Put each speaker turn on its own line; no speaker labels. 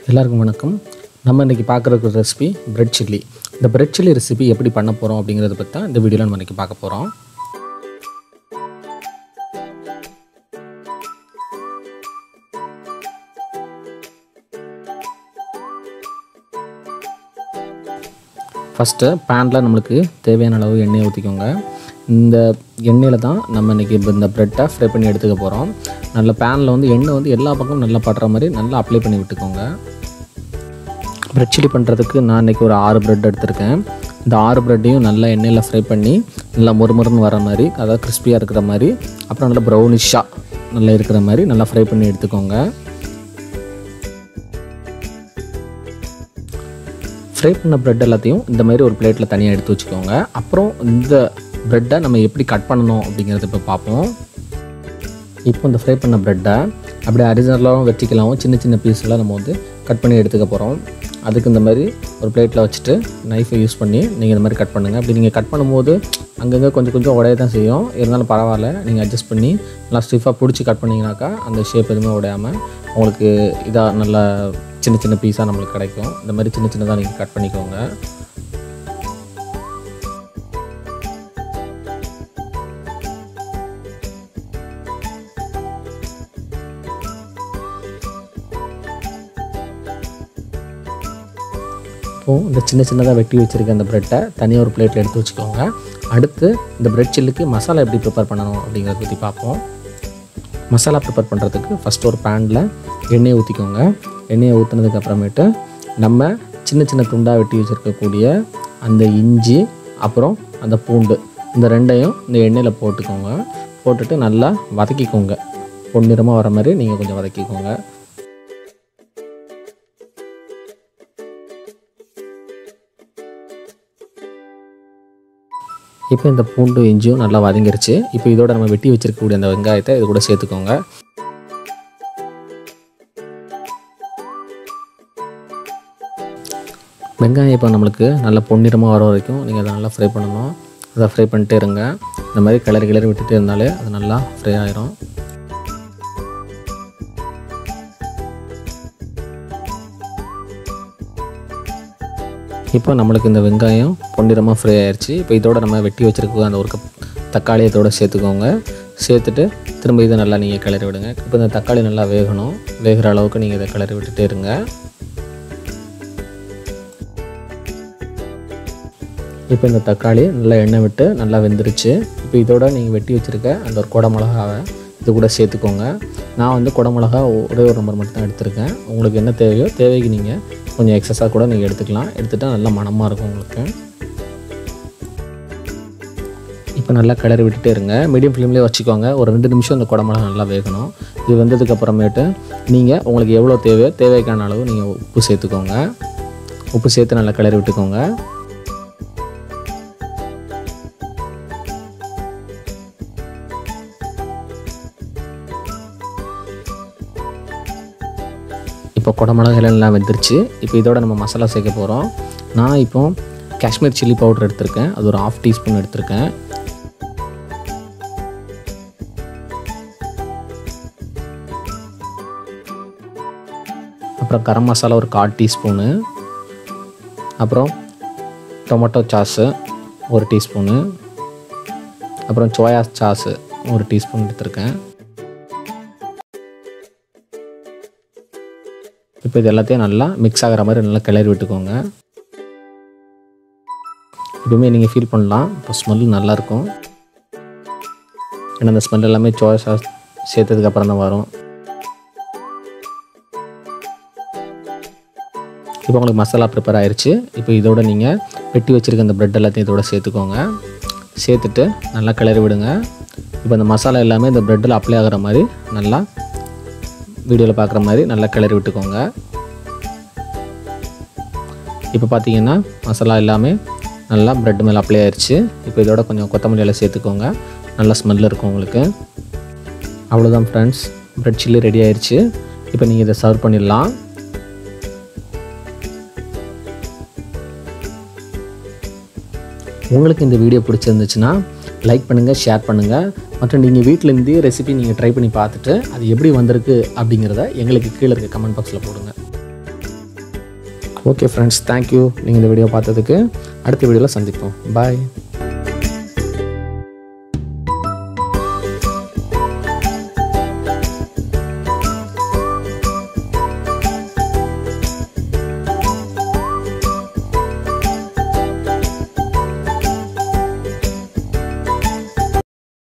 எல்லாருக்கும் வணக்கம் நம்ம இன்றைக்கி பார்க்குற ரெசிபி பிரெட் சில்லி இந்த பிரெட் சில்லி ரெசிபி எப்படி பண்ண போகிறோம் அப்படிங்கிறத பற்றி தான் இந்த வீடியோவில் நம்ம இன்றைக்கி பார்க்க போகிறோம் ஃபஸ்ட்டு பேனில் நம்மளுக்கு தேவையான அளவு எண்ணெயை ஊற்றிக்கோங்க இந்த எண்ணெயில் தான் நம்ம இன்றைக்கி இந்த ப்ரெட்டை ஃப்ரை பண்ணி எடுத்துக்க போகிறோம் நல்ல பேனில் வந்து எண்ணெய் வந்து எல்லா பக்கமும் நல்லா படுற மாதிரி நல்லா அப்ளை பண்ணி விட்டுக்கோங்க ப்ரெட் சில்லி பண்ணுறதுக்கு நான் இன்றைக்கி ஒரு ஆறு ப்ரெட் எடுத்திருக்கேன் இந்த ஆறு ப்ரெட்டையும் நல்லா எண்ணெயில் ஃப்ரை பண்ணி நல்லா மொறுமொறுன்னு வர மாதிரி அதாவது கிறிஸ்பியாக இருக்கிற மாதிரி அப்புறம் நல்லா ப்ரௌனிஷாக நல்லா இருக்கிற மாதிரி நல்லா ஃப்ரை பண்ணி எடுத்துக்கோங்க ஃப்ரை பண்ண ப்ரெட் எல்லாத்தையும் இந்த மாதிரி ஒரு பிளேட்டில் தனியாக எடுத்து வச்சுக்கோங்க அப்புறம் இந்த ப்ரெட்டை நம்ம எப்படி கட் பண்ணணும் அப்படிங்கிறத இப்போ பார்ப்போம் இப்போ இந்த ஃப்ரை பண்ண ப்ரெட்டை அப்படியே அரிஜினலாகவும் வெட்டிக்கலாவும் சின்ன சின்ன பீஸ்லாம் நம்ம வந்து கட் பண்ணி எடுத்துக்க போகிறோம் அதுக்கு இந்த மாதிரி ஒரு பிளேட்டில் வச்சுட்டு நைஃபை யூஸ் பண்ணி நீங்கள் இந்த மாதிரி கட் பண்ணுங்கள் அப்படி நீங்கள் கட் பண்ணும்போது அங்கங்கே கொஞ்சம் கொஞ்சம் உடைய தான் செய்யும் இருந்தாலும் பரவாயில்ல நீங்கள் அட்ஜஸ்ட் பண்ணி நல்லா ஸ்டிஃபாக பிடிச்சி கட் பண்ணிங்கனாக்கா அந்த ஷேப் எதுவுமே உடையாமல் உங்களுக்கு இதாக நல்லா சின்ன சின்ன பீஸாக நம்மளுக்கு கிடைக்கும் இந்த மாதிரி சின்ன சின்னதாக நீங்கள் கட் பண்ணிக்கோங்க இப்போது இந்த சின்ன சின்னதாக வெட்டி வச்சுருக்க அந்த ப்ரெட்டை தனியாக ஒரு பிளேட்டில் எடுத்து வச்சுக்கோங்க அடுத்து இந்த ப்ரெட் சில்லுக்கு மசாலா எப்படி ப்ரிப்பேர் பண்ணணும் அப்படிங்கிறத பற்றி பார்ப்போம் மசாலா ப்ரிப்பேர் பண்ணுறதுக்கு ஃபஸ்ட்டு ஒரு பேனில் எண்ணெயை ஊற்றிக்கோங்க எண்ணெயை ஊற்றுனதுக்கு அப்புறமேட்டு நம்ம சின்ன சின்ன துண்டாக வெட்டி வச்சுருக்கக்கூடிய அந்த இஞ்சி அப்புறம் அந்த பூண்டு இந்த ரெண்டையும் இந்த எண்ணெயில் போட்டுக்கோங்க போட்டுட்டு நல்லா வதக்கிக்கோங்க பொன்னிறமாக வர மாதிரி நீங்கள் கொஞ்சம் வதக்கிக்கோங்க இப்போ இந்த பூண்டு இஞ்சியும் நல்லா வதங்கிருச்சு இப்போ இதோட நம்ம வெட்டி வச்சிருக்கக்கூடிய அந்த வெங்காயத்தை இது கூட சேர்த்துக்கோங்க வெங்காயம் இப்போ நம்மளுக்கு நல்ல பொன்னிறமாக வர வரைக்கும் நீங்கள் அதை நல்லா ஃப்ரை பண்ணணும் அதை ஃப்ரை பண்ணிட்டே இருங்க இந்த மாதிரி கிளறி கிளறி விட்டுட்டே இருந்தாலே அது நல்லா ஃப்ரை ஆயிரும் இப்போ நம்மளுக்கு இந்த வெங்காயம் பொன்னிறமாக ஃப்ரை ஆயிடுச்சு இப்போ இதோட நம்ம வெட்டி வச்சுருக்க அந்த ஒரு கப் தக்காளி இதோட சேர்த்துக்கோங்க சேர்த்துட்டு திரும்ப இதை நல்லா நீங்கள் கிளறி விடுங்க இப்போ இந்த தக்காளி நல்லா வேகணும் வேகிற அளவுக்கு நீங்கள் இதை கிளறி விட்டுட்டே இருங்க இப்போ இந்த தக்காளி நல்லா எண்ணெய் விட்டு நல்லா வெந்துருச்சு இப்போ இதோட நீங்கள் வெட்டி வச்சுருக்க அந்த ஒரு குடை மிளகாவை இது கூட சேர்த்துக்கோங்க நான் வந்து குடை மிளகா ஒரே ஒரு நம்பர் மட்டும் தான் எடுத்திருக்கேன் உங்களுக்கு என்ன தேவையோ தேவைக்கு நீங்கள் கொஞ்சம் எக்ஸஸாக கூட நீங்கள் எடுத்துக்கலாம் எடுத்துகிட்டா நல்லா மணமாக இருக்கும் உங்களுக்கு இப்போ நல்லா கிளறி விட்டுட்டே இருங்க மீடியம் ஃப்ளேம்லேயே வச்சுக்கோங்க ஒரு ரெண்டு நிமிஷம் இந்த குடமிளகா நல்லா வேகணும் இது வெந்ததுக்கு அப்புறமேட்டு நீங்கள் உங்களுக்கு எவ்வளோ தேவையோ தேவைக்கான அளவு நீங்கள் உப்பு சேர்த்துக்கோங்க உப்பு சேர்த்து நல்லா கிளறி விட்டுக்கோங்க இப்போ குடமிளகாய் எல்லாம் வெந்துருச்சு இப்போ இதோட நம்ம மசாலா சேர்க்க போகிறோம் நான் இப்போ காஷ்மீர் சில்லி பவுடர் எடுத்திருக்கேன் அது ஒரு ஆஃப் டீஸ்பூன் எடுத்திருக்கேன் அப்புறம் கரம் மசாலா ஒரு கால் டீஸ்பூனு அப்புறம் டொமேட்டோ சாஸு ஒரு டீஸ்பூனு அப்புறம் சோயா சாஸு ஒரு டீஸ்பூன் எடுத்திருக்கேன் இப்போ இது எல்லாத்தையும் நல்லா மிக்ஸ் ஆகிற மாதிரி நல்லா கிளறி விட்டுக்கோங்க எப்பவுமே நீங்கள் ஃபீல் பண்ணலாம் இப்போ ஸ்மெல் நல்லாயிருக்கும் ஏன்னா அந்த ஸ்மெல் எல்லாமே சோயா சாஸ் சேர்த்ததுக்கு அப்புறம் தான் வரும் இப்போ உங்களுக்கு மசாலா ப்ரிப்பேர் ஆயிடுச்சு இப்போ இதோட நீங்கள் வெட்டி வச்சுருக்க அந்த ப்ரெட் எல்லாத்தையும் இதோட சேர்த்துக்கோங்க சேர்த்துட்டு நல்லா கிளறி விடுங்க இப்போ இந்த மசாலா எல்லாமே இந்த ப்ரெட்டில் அப்ளை ஆகிற மாதிரி நல்லா வீடியோவில் பார்க்குற மாதிரி நல்லா கிளறி விட்டுக்கோங்க இப்போ பார்த்தீங்கன்னா மசாலா எல்லாமே நல்லா ப்ரெட் மேலே அப்ளை ஆயிடுச்சு இப்போ இதோட கொஞ்சம் கொத்தமல்லி எல்லாம் சேர்த்துக்கோங்க நல்லா ஸ்மெல் இருக்கும் உங்களுக்கு அவ்வளோதான் ஃப்ரெண்ட்ஸ் ப்ரெட் சில்லி ரெடி ஆயிடுச்சு இப்போ நீங்கள் இதை சர்வ் பண்ணிடலாம் உங்களுக்கு இந்த வீடியோ பிடிச்சிருந்துச்சுன்னா லைக் பண்ணுங்கள் ஷேர் பண்ணுங்கள் மற்றும் நீங்கள் வீட்டில் இருந்தே ரெசிபி நீங்கள் ட்ரை பண்ணி பார்த்துட்டு அது எப்படி வந்திருக்கு அப்படிங்கிறத எங்களுக்கு கீழே இருக்க கமெண்ட் பாக்ஸில் போடுங்க ஓகே ஃப்ரெண்ட்ஸ் தேங்க்யூ நீங்கள் இந்த வீடியோ பார்த்ததுக்கு அடுத்த வீடியோவில் சந்திப்போம் பாய்